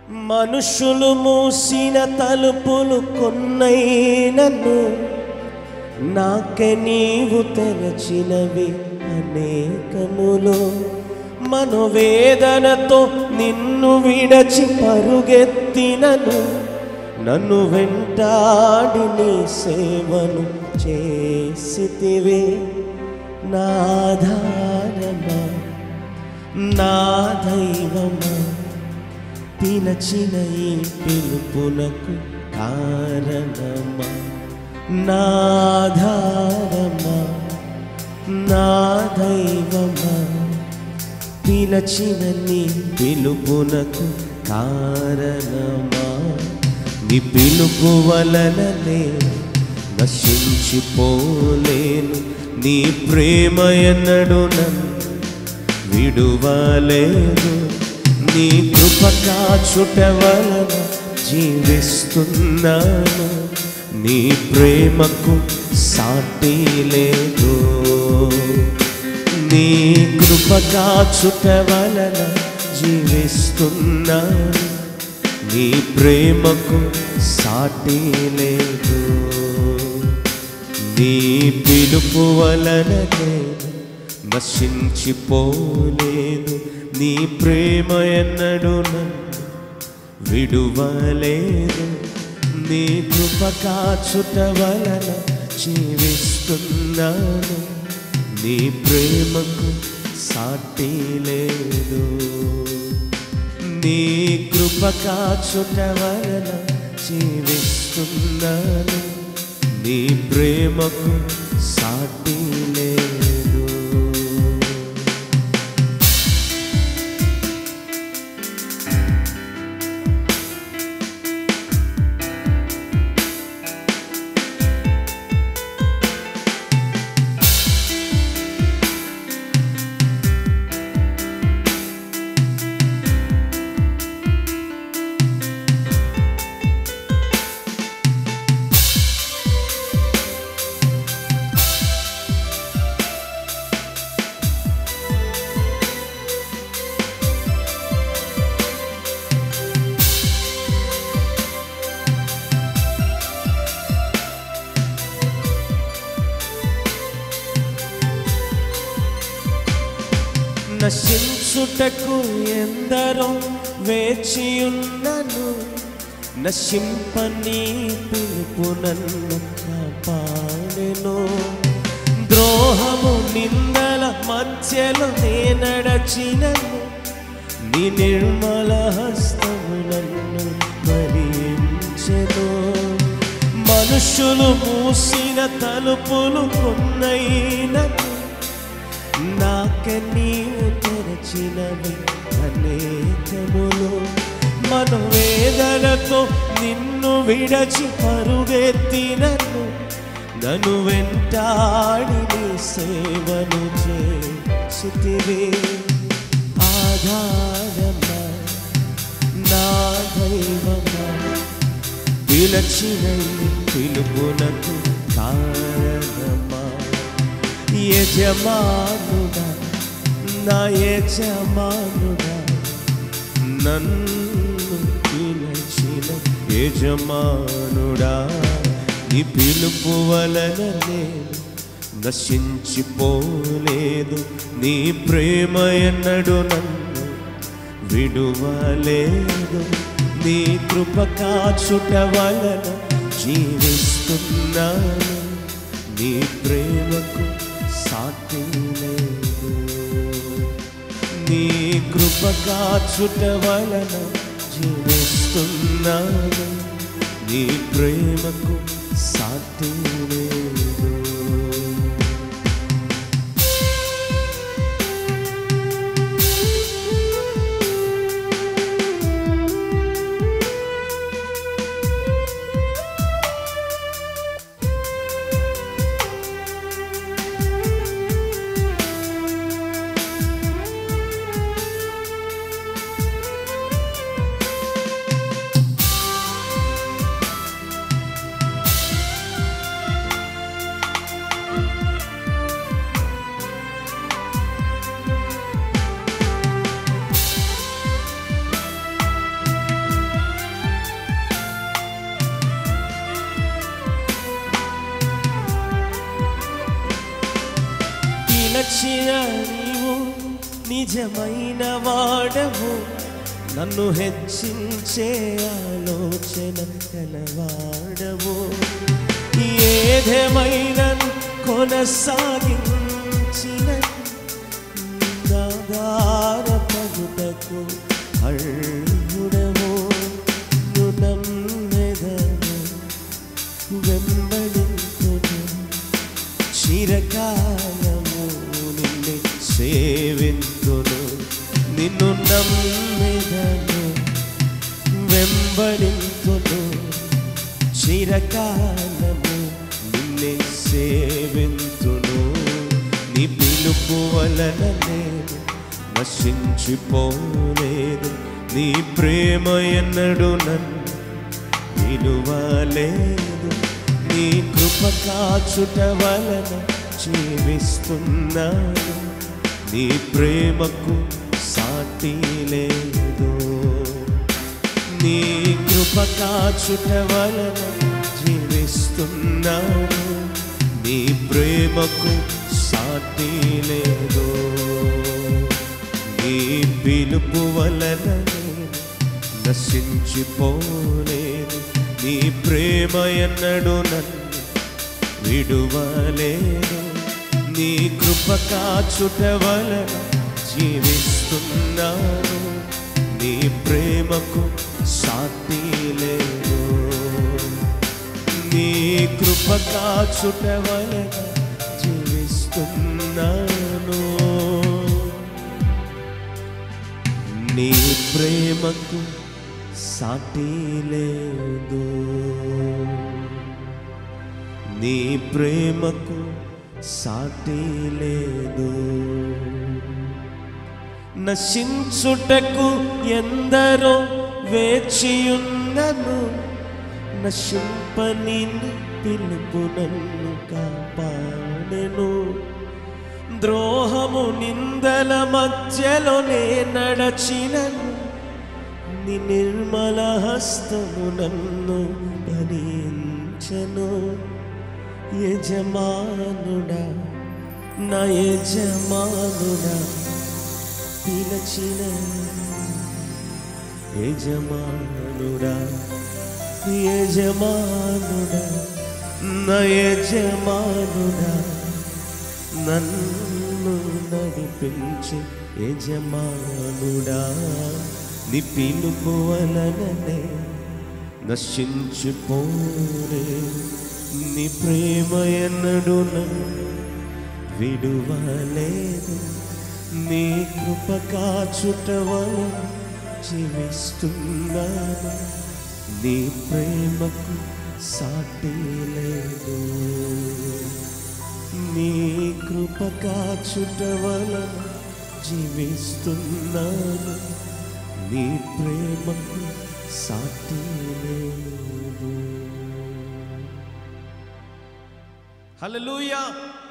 మనుషులు మూసిన తలుపులు కొన్నైనను నాకే నీవు తెరచినవి అనేకములు మనోవేదనతో నిన్ను విడచి పరుగెత్తినను నన్ను వెంటాడి నీ సేవను చేసితివి నాధారమా నా దైవమా పిలచిన ఈ పిలుపునకు కారణమా నాధారమా నా దైవమా పిలచిన నీ పిలుపునకు కారణమా నీ పిలుపు వలననే నశించిపోలేను నీ ప్రేమ ఎన్నడు నన్ను విడువలేదు నీ కృప కాచుట వలన జీవిస్తున్నాను నీ ప్రేమకు సాటి లేదు నీ కృప కాచుట వలన జీవిస్తున్నాను నీ ప్రేమకు సాటి లేదు నీ పిలుపు వలన నేను నశించిపోలేదు నీ ప్రేమ ఎన్నడు నన్ను విడువలేదు నీ కృప కాచుట వలన జీవిస్తున్నాను నీ ప్రేమకు సాటి లేదు నీ కృప కాచుట వలన జీవిస్తున్నాను నీ ప్రేమకు సాటి లేదు నశించుటకు ఎందరో వేచియున్నను నశింపని పిలుపు నన్ను కాపాడెను ద్రోహము నిందల మధ్యలో నే నడచినను నీ నిర్మల హస్తము నన్ను భరించెను మనుషులు మూసిన తలుపులు కొన్నైనను నాకే నీవు తెరచినవి అనేకములు మనోవేదనతో నిన్ను విడచి పరుగెత్తినను నన్ను వెంటాడి నీ సేవను చేసితివి ఆధారమా నా దైవమా పిలచిన ఈ పిలుపునకు కారణమా యజమానుడా నా యజమానుడా నన్ను పిలచిన యజమానుడా నీ పిలుపు వలన నేను నశించిపోలేదు నీ ప్రేమ ఎన్నడు నన్ను విడువలేదు నీ కృప కాచుట వలన జీవిస్తున్నాను నీ ప్రేమకు సాటి లేదు నీ కృప కాచుట వలన జీవిస్తున్నాను నీ ప్రేమకు సాటి లేదు పిలచిన నీవు నిజమైన వాడవు నన్ను హెచ్చించే ఆలోచన కలవాడవు ఏదేమైన కొనసాగించిన నాదార పగుటకు అర్హుడవు నమ్మెదను వెంబడింతును చిరకాలము నిన్ను సేవింతును నిన్ను నమ్మెదను వెంబడింతును చిరకాలము నిన్నే సేవింతును నీ పిలుపు వలన నేను నశించిపోలేదు నీ ప్రేమ ఎన్నడు నన్ను విలువలేదు నీ కృప కాచుట వలన జీవిస్తున్నాను నీ ప్రేమకు సాటి లేదు నీ కృప కాచుట వలన జీవిస్తున్నాను నీ ప్రేమకు సాటి లేదు నీ పిలుపు వలన నేను నశించిపోలేదు నీ ప్రేమ ఎన్నడు నన్ను విడువలేదు నీ కృప కాచుట వలన జీవిస్తున్నాను నీ ప్రేమకు సాటి లేదు నీ కృప కాచుట వలన జీవిస్తున్నాను నీ ప్రేమకు సాటి లేదు నీ ప్రేమకు సాటి లేదు నశించుటకు ఎందరో వేచియున్నను నశింపని నీ పిలుపు నన్ను కాపాడెను ద్రోహము నిందల మధ్యలోనే నడచినను నీ నిర్మల హస్తము నన్ను భరించను యజమానుడా నా యజమానుడా పిలచిన యజమానుడా యజమానుడా నా యజమానుడా నన్ను నడిపించే యజమానుడా నీ పిలుపు వలననే నశించిపోరే నీ ప్రేమ ఎన్నడు నన్ను విడువలేదు నీ కృప కాచుట వలన జీవిస్తున్నాను నీ ప్రేమకు సాటి లేదు నీ కృప కాచుట వలన జీవిస్తున్నాను నీ ప్రేమకు సాటి లేదు హల్లెలూయా